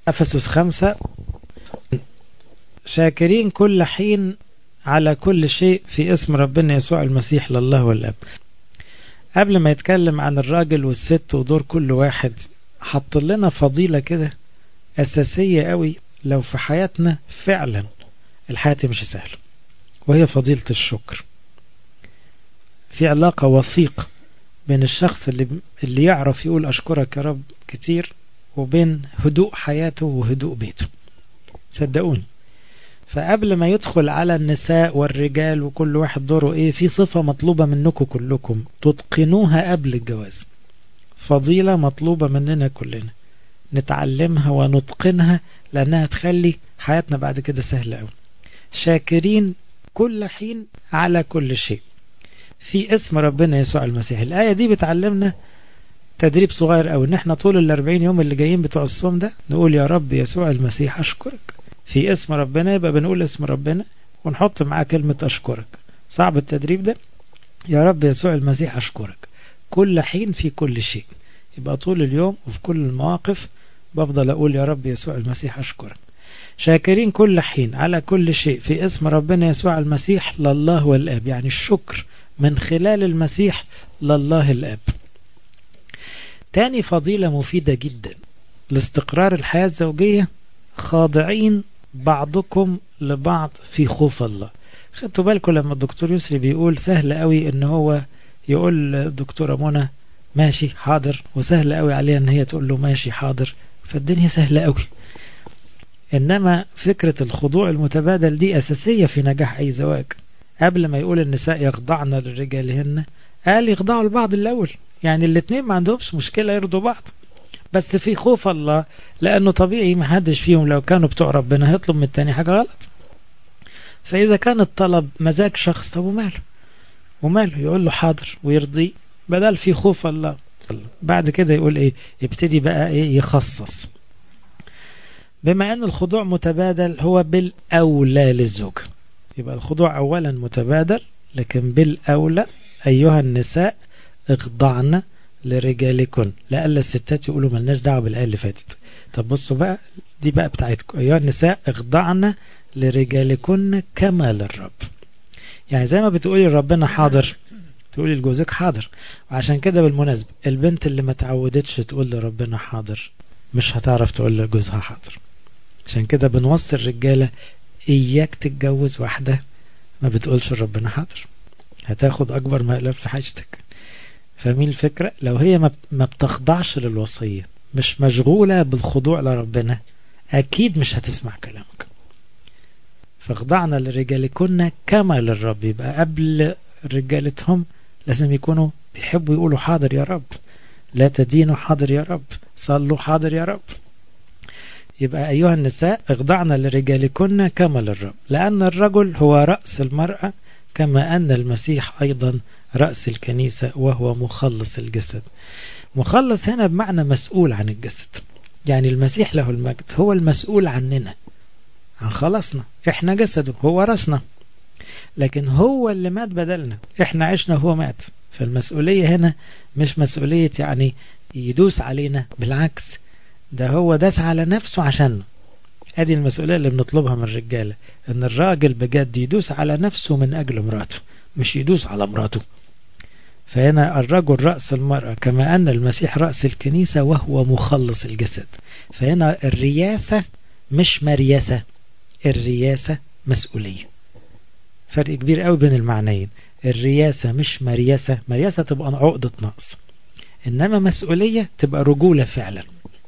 أفسس خمسة شاكرين كل حين على كل شيء في اسم ربنا يسوع المسيح لله والأب قبل ما يتكلم عن الراجل والست ودور كل واحد حط لنا فضيلة كده أساسية قوي لو في حياتنا فعلا الحياة مش سهلة وهي فضيلة الشكر في علاقة وثيقة بين الشخص اللي اللي يعرف يقول أشكرك يا رب كتير وبين هدوء حياته وهدوء بيته صدقوني فقبل ما يدخل على النساء والرجال وكل واحد دوره ايه في صفة مطلوبة منكم كلكم تتقنوها قبل الجواز فضيلة مطلوبة مننا كلنا نتعلمها ونتقنها لأنها تخلي حياتنا بعد كده سهلة أوي شاكرين كل حين على كل شيء في اسم ربنا يسوع المسيح الآية دي بتعلمنا تدريب صغير أوي إن احنا طول الأربعين يوم اللي جايين بتوع الصوم ده نقول يا رب يسوع المسيح أشكرك في اسم ربنا يبقى بنقول اسم ربنا ونحط معاه كلمة أشكرك صعب التدريب ده يا رب يسوع المسيح أشكرك كل حين في كل شيء يبقى طول اليوم وفي كل المواقف بفضل أقول يا رب يسوع المسيح أشكرك شاكرين كل حين على كل شيء في اسم ربنا يسوع المسيح لله والآب يعني الشكر من خلال المسيح لله الآب تاني فضيلة مفيدة جدا لاستقرار الحياة الزوجية خاضعين بعضكم لبعض في خوف الله خدتوا بالكم لما الدكتور يسري بيقول سهل قوي ان هو يقول الدكتورة منى ماشي حاضر وسهل قوي عليها ان هي تقول له ماشي حاضر فالدنيا سهلة قوي انما فكرة الخضوع المتبادل دي اساسية في نجاح اي زواج قبل ما يقول النساء يخضعن لرجالهن قال يخضعوا لبعض الاول يعني الاثنين ما عندهمش مشكلة يرضوا بعض بس في خوف الله لأنه طبيعي ما حدش فيهم لو كانوا بتوع ربنا هيطلب من التاني حاجة غلط فإذا كان الطلب مزاج شخص طب وماله وماله يقول له حاضر ويرضيه بدل في خوف الله بعد كده يقول ايه يبتدي بقى ايه يخصص بما ان الخضوع متبادل هو بالاولى للزوج يبقى الخضوع اولا متبادل لكن بالاولى ايها النساء اخضعن لرجالكن لألا الستات يقولوا ملناش دعوه بالايه اللي فاتت طب بصوا بقى دي بقى بتاعتكم ايها النساء اخضعن لرجالكن كما للرب يعني زي ما بتقولي لربنا حاضر تقولي لجوزك حاضر وعشان كده بالمناسبة البنت اللي ما تعودتش تقول لربنا حاضر مش هتعرف تقول لجوزها حاضر عشان كده بنوصي الرجالة إياك تتجوز واحدة ما بتقولش لربنا حاضر هتاخد أكبر مقلب في حاجتك فاهمين الفكرة لو هي ما بتخضعش للوصية مش مشغولة بالخضوع لربنا أكيد مش هتسمع كلامك فاخضعنا لرجالكن كما للرب يبقى قبل رجالتهم لازم يكونوا بيحبوا يقولوا حاضر يا رب لا تدينوا حاضر يا رب صلوا حاضر يا رب يبقى أيها النساء اخضعنا لرجالكن كما للرب لأن الرجل هو رأس المرأة كما أن المسيح أيضا رأس الكنيسة وهو مخلص الجسد مخلص هنا بمعنى مسؤول عن الجسد يعني المسيح له المجد هو المسؤول عننا عن خلصنا احنا جسده هو رأسنا لكن هو اللي مات بدلنا احنا عشنا وهو مات فالمسؤولية هنا مش مسؤولية يعني يدوس علينا بالعكس ده هو داس على نفسه عشاننا هذه المسؤولية اللي بنطلبها من الرجالة ان الراجل بجد يدوس على نفسه من اجل مراته مش يدوس على مراته فهنا الرجل رأس المرأة كما أن المسيح رأس الكنيسة وهو مخلص الجسد فهنا الرياسة مش مرياسة الرياسة مسؤولية فرق كبير قوي بين المعنيين الرياسة مش مرياسة مرياسة تبقى عقدة نقص إنما مسؤولية تبقى رجولة فعلا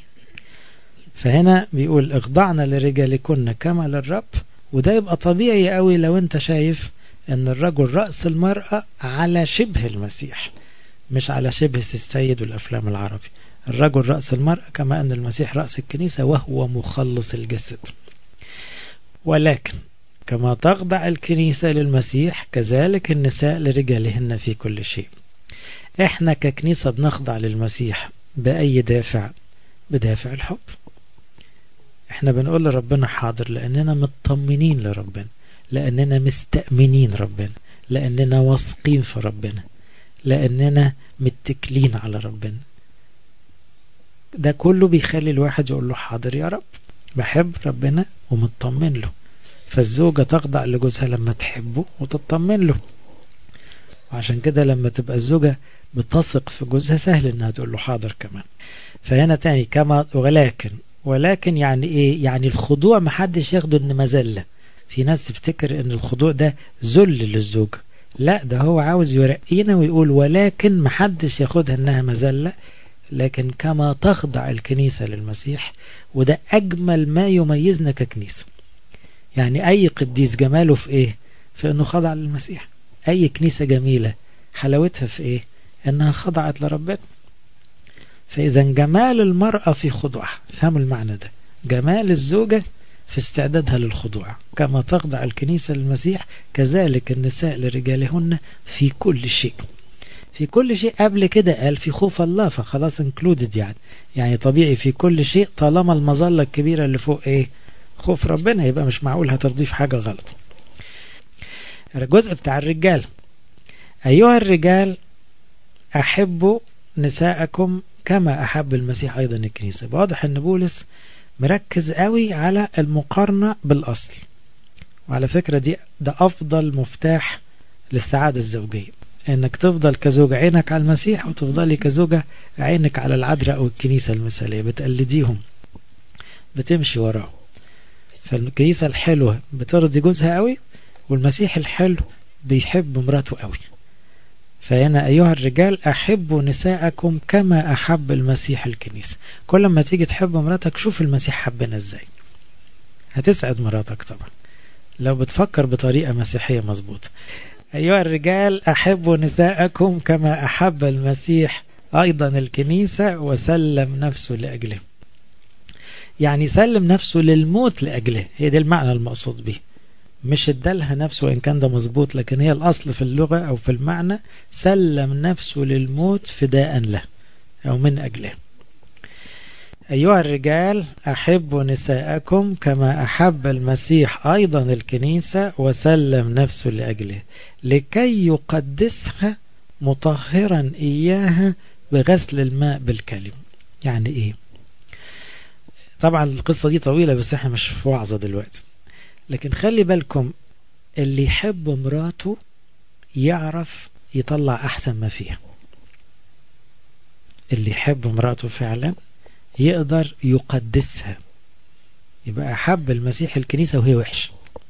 فهنا بيقول اخضعنا لرجالكن كما للرب وده يبقى طبيعي قوي لو انت شايف ان الرجل رأس المرأة على شبه المسيح مش على شبه السيد والأفلام العربي الرجل رأس المرأة كما أن المسيح رأس الكنيسة وهو مخلص الجسد ولكن كما تخضع الكنيسة للمسيح كذلك النساء لرجالهن في كل شيء احنا ككنيسة بنخضع للمسيح بأي دافع بدافع الحب احنا بنقول لربنا حاضر لأننا مطمنين لربنا لأننا مستأمنين ربنا لأننا واثقين في ربنا لأننا متكلين على ربنا ده كله بيخلي الواحد يقول له حاضر يا رب بحب ربنا ومطمن له فالزوجة تخضع لجوزها لما تحبه وتطمن له وعشان كده لما تبقى الزوجة بتثق في جوزها سهل انها تقول له حاضر كمان فهنا تاني كما ولكن ولكن يعني ايه يعني الخضوع محدش ياخده ان مذلة في ناس تفتكر ان الخضوع ده ذل للزوجة لا ده هو عاوز يرقينا ويقول ولكن محدش ياخدها انها مذلة لكن كما تخضع الكنيسة للمسيح وده أجمل ما يميزنا ككنيسة يعني أي قديس جماله في إيه في أنه خضع للمسيح أي كنيسة جميلة حلاوتها في إيه أنها خضعت لربنا فإذا جمال المرأة في خضوعها فهموا المعنى ده جمال الزوجة في استعدادها للخضوع كما تخضع الكنيسة للمسيح كذلك النساء لرجالهن في كل شيء في كل شيء قبل كده قال في خوف الله فخلاص انكلودد يعني يعني طبيعي في كل شيء طالما المظلة الكبيرة اللي فوق ايه خوف ربنا يبقى مش معقول هترضيف حاجة غلط الجزء بتاع الرجال أيها الرجال أحبوا نساءكم كما أحب المسيح أيضا الكنيسة واضح أن بولس مركز قوي على المقارنة بالأصل وعلى فكرة دي ده أفضل مفتاح للسعادة الزوجية انك تفضل كزوج عينك على المسيح وتفضلي كزوجة عينك على العذراء او الكنيسة المثالية بتقلديهم بتمشي وراه فالكنيسة الحلوة بترضي جوزها قوي والمسيح الحلو بيحب مراته قوي فهنا أيها الرجال أحبوا نساءكم كما أحب المسيح الكنيسة كل ما تيجي تحب مراتك شوف المسيح حبنا ازاي هتسعد مراتك طبعا لو بتفكر بطريقة مسيحية مظبوطة أيها الرجال أحبوا نساءكم كما أحب المسيح أيضا الكنيسة وسلم نفسه لأجله يعني سلم نفسه للموت لأجله هي دي المعنى المقصود به مش ادالها نفسه وإن كان ده مظبوط لكن هي الأصل في اللغة أو في المعنى سلم نفسه للموت فداء له أو من أجله أيها الرجال أحبوا نساءكم كما أحب المسيح أيضا الكنيسة وسلم نفسه لأجله لكي يقدسها مطهرا إياها بغسل الماء بالكلم يعني إيه طبعا القصة دي طويلة بس احنا مش في وعظة دلوقتي لكن خلي بالكم اللي يحب مراته يعرف يطلع أحسن ما فيها اللي يحب مراته فعلا يقدر يقدسها يبقى أحب المسيح الكنيسة وهي وحش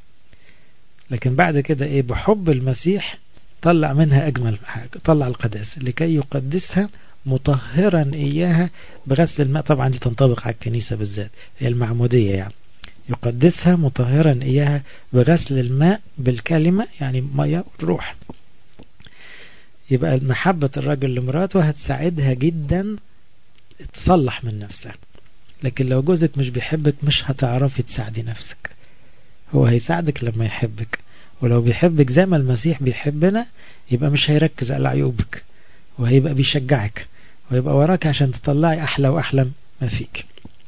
لكن بعد كده إيه بحب المسيح طلع منها أجمل حاجة طلع القداسة لكي يقدسها مطهرا إياها بغسل الماء طبعا دي تنطبق على الكنيسة بالذات هي المعمودية يعني يقدسها مطهرا إياها بغسل الماء بالكلمة يعني مية الروح يبقى محبة الرجل لمراته هتساعدها جدا تصلح من نفسها لكن لو جوزك مش بيحبك مش هتعرفي تساعدي نفسك هو هيساعدك لما يحبك ولو بيحبك زي ما المسيح بيحبنا يبقى مش هيركز على عيوبك وهيبقى بيشجعك ويبقى وراك عشان تطلعي أحلى وأحلى ما فيك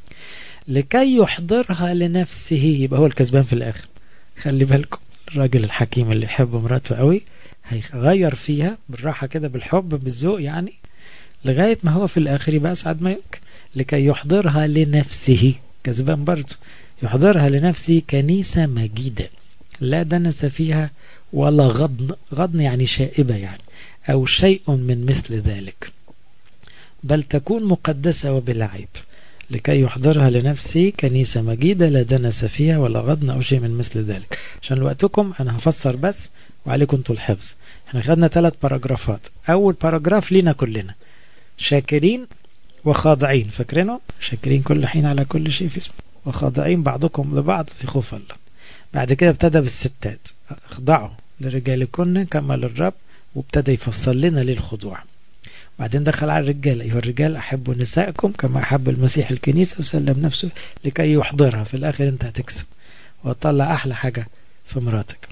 لكي يحضرها لنفسه يبقى هو الكسبان في الآخر خلي بالكم الراجل الحكيم اللي يحب مراته قوي هيغير فيها بالراحة كده بالحب بالذوق يعني لغاية ما هو في الآخر يبقى أسعد ما يمكن لكي يحضرها لنفسه كسبان برضه يحضرها لنفسه كنيسة مجيدة لا دنس فيها ولا غضن غضن يعني شائبة يعني أو شيء من مثل ذلك بل تكون مقدسة وبلا عيب لكي يحضرها لنفسه كنيسة مجيدة لا دنس فيها ولا غضن أو شيء من مثل ذلك عشان وقتكم أنا هفسر بس وعليكم انتوا الحفظ احنا خدنا ثلاث باراجرافات أول باراجراف لينا كلنا شاكرين وخاضعين فاكرينه شاكرين كل حين على كل شيء في اسمه وخاضعين بعضكم لبعض في خوف الله بعد كده ابتدى بالستات اخضعوا لرجالكن كما للرب وابتدى يفصل لنا للخضوع بعدين دخل على الرجال أيها الرجال أحبوا نسائكم كما أحب المسيح الكنيسة وسلم نفسه لكي يحضرها في الآخر أنت هتكسب وتطلع أحلى حاجة في مراتك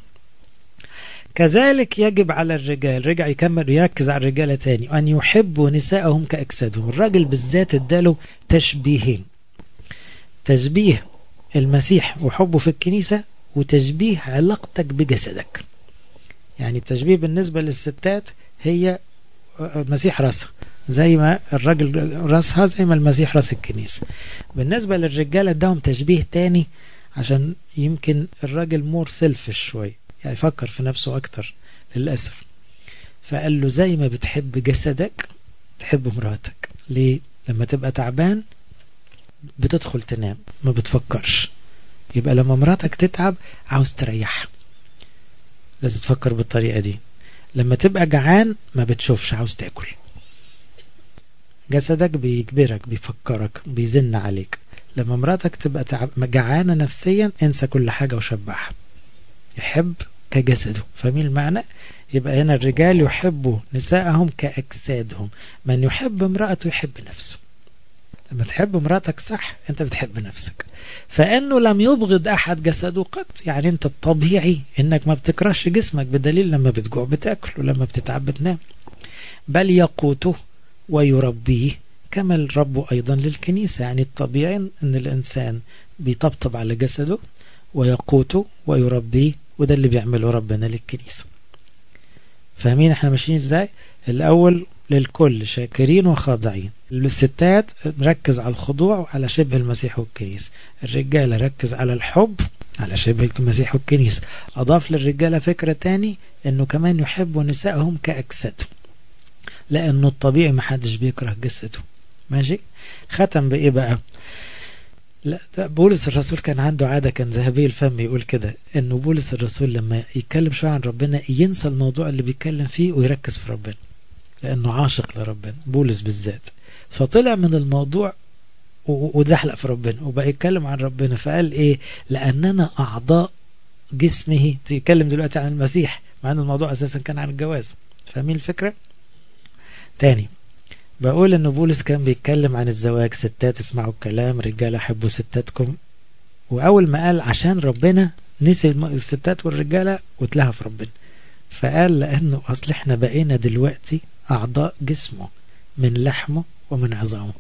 كذلك يجب على الرجال رجع يكمل يركز على الرجالة تاني أن يحبوا نسائهم كأجسادهم الراجل بالذات اداله تشبيهين تشبيه المسيح وحبه في الكنيسة وتشبيه علاقتك بجسدك يعني التشبيه بالنسبة للستات هي مسيح راسها زي ما الراجل راسها زي ما المسيح راس الكنيسة بالنسبة للرجالة اداهم تشبيه تاني عشان يمكن الراجل مور سيلفش شوية يعني يفكر في نفسه أكتر للأسف فقال له زي ما بتحب جسدك تحب مراتك ليه لما تبقى تعبان بتدخل تنام ما بتفكرش يبقى لما مراتك تتعب عاوز تريحها لازم تفكر بالطريقة دي لما تبقى جعان ما بتشوفش عاوز تاكل جسدك بيجبرك بيفكرك بيزن عليك لما مراتك تبقى تعب جعانة نفسيا انسى كل حاجة وشبعها يحب كجسده فاهمين المعنى يبقى هنا الرجال يحبوا نساءهم كأجسادهم من يحب امرأته يحب نفسه لما تحب مراتك صح انت بتحب نفسك فانه لم يبغض احد جسده قط يعني انت الطبيعي انك ما بتكرهش جسمك بدليل لما بتجوع بتاكل ولما بتتعب بتنام بل يقوته ويربيه كما الرب ايضا للكنيسة يعني الطبيعي ان الانسان بيطبطب على جسده ويقوته ويربيه وده اللي بيعمله ربنا للكنيسة فاهمين احنا ماشيين ازاي الاول للكل شاكرين وخاضعين الستات نركز على الخضوع وعلى شبه المسيح والكنيسة الرجالة ركز على الحب على شبه المسيح والكنيسة أضاف للرجالة فكرة تاني أنه كمان يحبوا نسائهم كأجسادهم لأنه الطبيعي محدش بيكره جسده ماشي ختم بإيه بقى لا بولس الرسول كان عنده عادة كان ذهبي الفم يقول كده انه بولس الرسول لما يتكلم شوية عن ربنا ينسى الموضوع اللي بيتكلم فيه ويركز في ربنا لانه عاشق لربنا بولس بالذات فطلع من الموضوع وزحلق في ربنا وبقى يتكلم عن ربنا فقال ايه لاننا اعضاء جسمه بيتكلم دلوقتي عن المسيح مع ان الموضوع اساسا كان عن الجواز فاهمين الفكرة تاني بقول ان بولس كان بيتكلم عن الزواج ستات اسمعوا الكلام رجاله حبوا ستاتكم واول ما قال عشان ربنا نسي الستات والرجاله واتلهى في ربنا فقال لانه اصل احنا بقينا دلوقتي اعضاء جسمه من لحمه ومن عظامه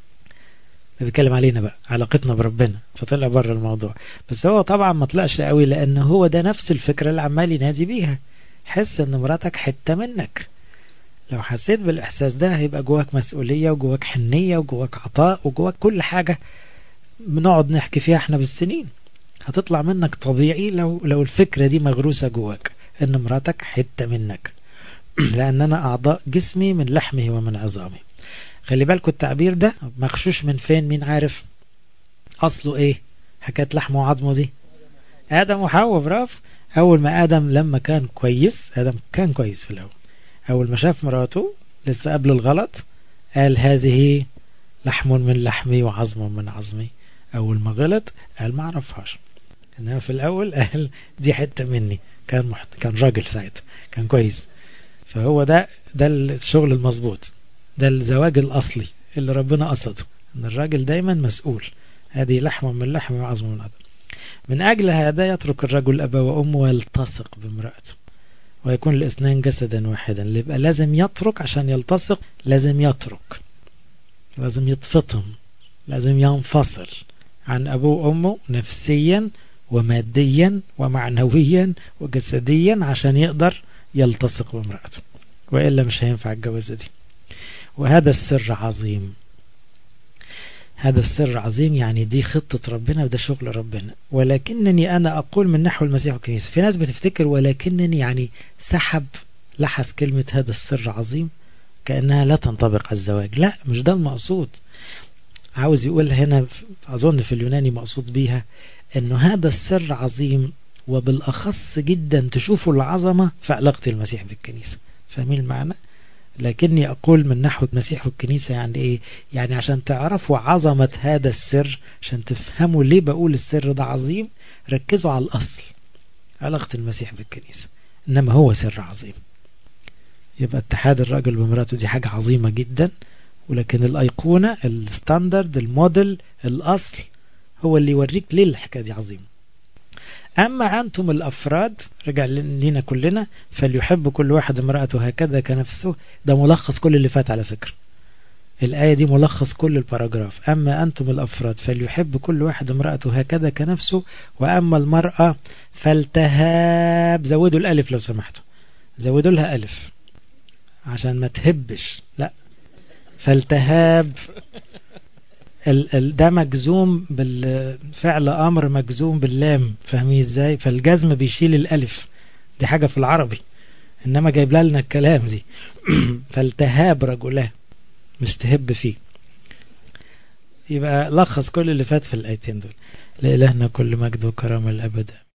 ده بيتكلم علينا بقى علاقتنا بربنا فطلع بره الموضوع بس هو طبعا ما طلعش قوي لان هو ده نفس الفكره اللي عمال ينادي بيها حس ان مراتك حته منك لو حسيت بالإحساس ده هيبقى جواك مسؤولية وجواك حنية وجواك عطاء وجواك كل حاجة بنقعد نحكي فيها احنا بالسنين هتطلع منك طبيعي لو لو الفكرة دي مغروسة جواك ان مراتك حتة منك لأننا أعضاء جسمي من لحمه ومن عظامه خلي بالكم التعبير ده مغشوش من فين مين عارف أصله إيه حكاية لحمه وعظمه دي آدم وحواء برافو أول ما آدم لما كان كويس آدم كان كويس في الأول أول ما شاف مراته لسه قبل الغلط قال هذه لحم من لحمي وعظم من عظمي أول ما غلط قال ما عرفهاش إنما في الأول قال دي حتة مني كان محت... كان راجل ساعتها كان كويس فهو ده ده الشغل المظبوط ده الزواج الأصلي اللي ربنا قصده إن الراجل دايما مسؤول هذه لحم من لحمي وعظم من عظم من أجل هذا يترك الرجل أبا وأمه ويلتصق بامرأته ويكون الاثنين جسدا واحدا اللي يبقى لازم يترك عشان يلتصق لازم يترك لازم يتفطم لازم ينفصل عن أبوه وأمه نفسيا وماديا ومعنويا وجسديا عشان يقدر يلتصق بامرأته وإلا مش هينفع الجوازة دي وهذا السر عظيم هذا السر عظيم يعني دي خطة ربنا وده شغل ربنا ولكنني أنا أقول من نحو المسيح والكنيسة في ناس بتفتكر ولكنني يعني سحب لحس كلمة هذا السر عظيم كأنها لا تنطبق على الزواج لا مش ده المقصود عاوز يقول هنا أظن في اليوناني مقصود بيها أنه هذا السر عظيم وبالأخص جدا تشوفوا العظمة في علاقة المسيح بالكنيسة فاهمين المعنى؟ لكني أقول من نحو المسيح والكنيسة يعني إيه يعني عشان تعرفوا عظمة هذا السر عشان تفهموا ليه بقول السر ده عظيم ركزوا على الأصل علاقة المسيح بالكنيسة إنما هو سر عظيم يبقى اتحاد الرجل بمراته دي حاجة عظيمة جدا ولكن الأيقونة الستاندرد الموديل الأصل هو اللي يوريك ليه الحكاية دي عظيمة أما أنتم الأفراد رجع لنا كلنا فليحب كل واحد امرأته هكذا كنفسه ده ملخص كل اللي فات على فكرة الآية دي ملخص كل الباراجراف أما أنتم الأفراد فليحب كل واحد امرأته هكذا كنفسه وأما المرأة فلتهاب زودوا الألف لو سمحتوا زودوا لها ألف عشان ما تهبش لا فالتهاب ال ال ده مجزوم بالفعل امر مجزوم باللام فاهمين ازاي فالجزم بيشيل الالف دي حاجة في العربي انما جايب لنا الكلام دي فالتهاب رجلاه مش تهب فيه يبقى لخص كل اللي فات في الايتين دول لإلهنا كل مجد وكرامة الأبد